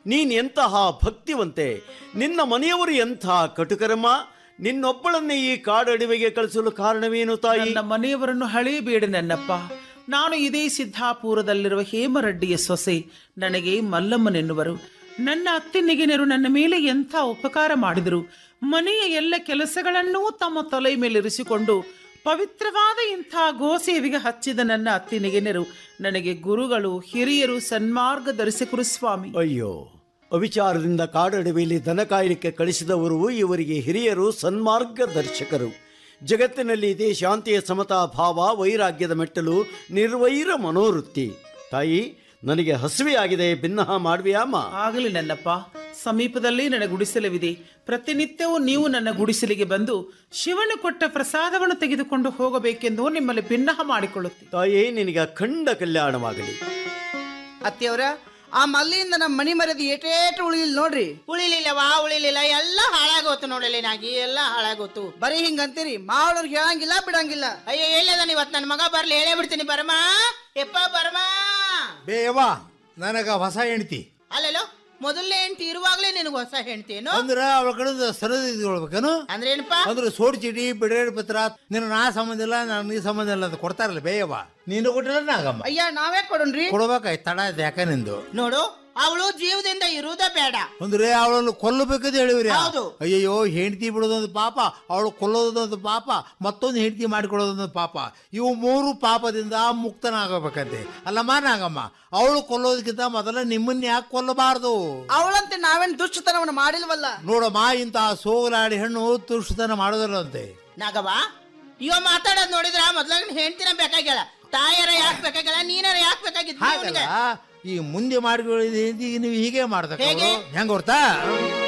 ನೀನ್ ಎಂತಹ ಭಕ್ತಿವಂತೆ ನಿನ್ನ ಮನೆಯವರು ಎಂಥ ಕಟುಕರಮ್ಮ ನಿನ್ನೊಬ್ಬಳನ್ನೇ ಈ ಕಾಡಡಿವೆಗೆ ಕಳಿಸಲು ಕಾರಣವೇನು ತಾಯಿ ನನ್ನ ಮನೆಯವರನ್ನು ಹಳೆಯಬೇಡ ನನ್ನಪ್ಪ ನಾನು ಇದೇ ಸಿದ್ದಾಪುರದಲ್ಲಿರುವ ಹೇಮರೆಡ್ಡಿಯ ಸೊಸೆ ನನಗೆ ಮಲ್ಲಮ್ಮನೆನ್ನುವರು ನನ್ನ ಅತ್ತಿನಿಗೆನರು ನನ್ನ ಮೇಲೆ ಎಂಥ ಉಪಕಾರ ಮಾಡಿದರು ಮನೆಯ ಎಲ್ಲ ಕೆಲಸಗಳನ್ನೂ ತಮ್ಮ ತಲೆ ಮೇಲಿರಿಸಿಕೊಂಡು ಪವಿತ್ರವಾದ ಇಂಥ ಗೋಸೇವಿಗೆ ಹಚ್ಚಿದ ನನ್ನ ಅತ್ತಿನಿಗೆನರು ನನಗೆ ಗುರುಗಳು ಹಿರಿಯರು ಸನ್ಮಾರ್ಗದರ್ಶಕರು ಸ್ವಾಮಿ ಅಯ್ಯೋ ಅವಿಚಾರದಿಂದ ಕಾಡಡವಿಯಲ್ಲಿ ದನ ಕಾಯಲಿಕ್ಕೆ ಕಳಿಸಿದವರು ಇವರಿಗೆ ಹಿರಿಯರು ಸನ್ಮಾರ್ಗದರ್ಶಕರು ಜಗತ್ತಿನಲ್ಲಿ ಇದೆ ಶಾಂತಿಯ ಸಮತಾ ಭಾವ ವೈರಾಗ್ಯದ ಮೆಟ್ಟಲು ನಿರ್ವೈರ ಮನೋವೃತ್ತಿ ತಾಯಿ ನನಗೆ ಹಸಿವೆಯಾಗಿದೆ ಭಿನ್ನಹ ಮಾಡುವೆಯಾಮ ಆಗಲಿ ನನ್ನಪ್ಪ ಸಮೀಪದಲ್ಲಿ ನನ್ನ ಗುಡಿಸಲವಿದೆ ಪ್ರತಿನಿತ್ಯವೂ ನೀವು ನನ್ನ ಗುಡಿಸಲಿಗೆ ಬಂದು ಶಿವನು ಕೊಟ್ಟ ಪ್ರಸಾದವನ್ನು ತೆಗೆದುಕೊಂಡು ಹೋಗಬೇಕೆಂದು ನಿಮ್ಮಲ್ಲಿ ಭಿನ್ನಹ ಮಾಡಿಕೊಳ್ಳುತ್ತೀನಿ ತಾಯಿ ನಿನಗೆ ಅಖಂಡ ಕಲ್ಯಾಣವಾಗಲಿ ಅತ್ತೆಯವ್ರ ಆ ಮಲ್ಲಿಯಿಂದ ನಮ್ಮ ಮನಿ ಮರದಿ ಏಟೇಟು ಉಳಿಲಿಲ್ಲ ನೋಡ್ರಿ ಉಳಿಲಿಲ್ಲವಾ ಉಳಿಲಿಲ್ಲ ಎಲ್ಲ ಹಾಳಾಗೋತು ನೋಡಲಿ ನಾಗಿ ಎಲ್ಲ ಹಾಳಾಗೋತು ಬರೀ ಹಿಂಗಂತೀರಿ ಮಾವಳವ್ರಿಗೆ ಹೇಳಂಗಿಲ್ಲ ಬಿಡಂಗಿಲ್ಲ ಅಯ್ಯೋ ಹೇಳದನ್ ಇವತ್ತು ನನ್ನ ಮಗ ಬರ್ಲಿ ಹೇಳೇ ಬಿಡ್ತೀನಿ ಬರಮಾ ಎಪ್ಪ ಬರಮಾ ಬೇವ ನನಗ ಹೊಸ ಹೆಂಡತಿ ಅಲ್ಲಲ್ಲೋ ಮೊದಲನೇ ಹೆಂಡತಿ ಇರುವಾಗ್ಲೇ ನಿನಗೆ ಹೊಸ ಹೆಂಡತಿ ಏನು ಅಂದ್ರ ಅವಳ ಕಡೆ ಸರದಿ ಇದ್ಕೊಳ್ಬೇಕೇನು ಅಂದ್ರೆ ಏನಪ್ಪ ಅಂದ್ರೆ ಸೋಡ್ ಚೀಟಿ ಬಿಡೇಡ್ ಪತ್ರ ನಿನ್ನ ನಾ ಸಂಬಂಧ ಇಲ್ಲ ನಾನು ನೀ ಸಂಬಂಧ ಇಲ್ಲ ಅಂತ ಕೊಡ್ತಾರಲ್ಲ ಬೇಯವ್ವ ನೀನು ಕೊಟ್ಟಿಲ್ಲ ನಾಗಮ್ಮ ಅಯ್ಯ ನಾವೇ ಕೊಡೋಣ್ರಿ ಕೊಡ್ಬೇಕಾಯ್ತು ತಡ ಆಯ್ತು ಯಾಕ ನಿಂದು ನೋಡು ಅವಳು ಜೀವದಿಂದ ಇರುವುದೇ ಬೇಡ ಅಂದ್ರೆ ಅವಳನ್ನು ಕೊಲ್ಲಬೇಕಂತ ಹೇಳಿವ್ರಿ ಹೌದು. ಅಯ್ಯಯ್ಯೋ ಹೆಂಡತಿ ಬಿಡೋದೊಂದು ಪಾಪ ಅವಳು ಕೊಲ್ಲೋದೊಂದು ಪಾಪ ಮತ್ತೊಂದು ಹೆಂಡತಿ ಮಾಡಿಕೊಡೋದೊಂದು ಪಾಪ ಇವು ಮೂರು ಪಾಪದಿಂದ ಮುಕ್ತನಾಗಬೇಕಂತೆ ಅಲ್ಲಮ್ಮ ನಾಗಮ್ಮ ಅವಳು ಕೊಲ್ಲೋದಕ್ಕಿಂತ ಮೊದಲ ನಿಮ್ಮನ್ನ ಯಾಕೆ ಕೊಲ್ಲಬಾರ್ದು ಅವಳಂತೆ ನಾವೇನ್ ದುಷ್ಟತನವನ್ನು ಮಾಡಿಲ್ವಲ್ಲ ನೋಡಮ್ಮ ಇಂತಹ ಸೋಗಲಾಡಿ ಹೆಣ್ಣು ತುಷ್ಟತನ ಮಾಡೋದಿಲ್ಲಂತೆ ನಾಗವ್ವ ಇವ ಮಾತಾಡೋದ್ ನೋಡಿದ್ರ ಮೊದ್ಲಾಗ ಹೆಂಡತಿನ ಬೇಕಾಗ್ಯಾಳ ತಾಯರ ಯಾಕೆ ಬೇಕಾಗ್ಯಾಳ ನೀನರ ಯಾಕೆ ಬೇಕಾಗಿತ್ತು ಹಾಗಲ್ಲ ಈ ಮುಂದೆ ಮಾಡಿಕೊಳ್ಳಿ ನೀವು ಹೀಗೆ ಮಾಡ್ತಕ್ಕ ಹೇಗೆ? ಹೆಂಗ್ ಗೊತ್ತಾ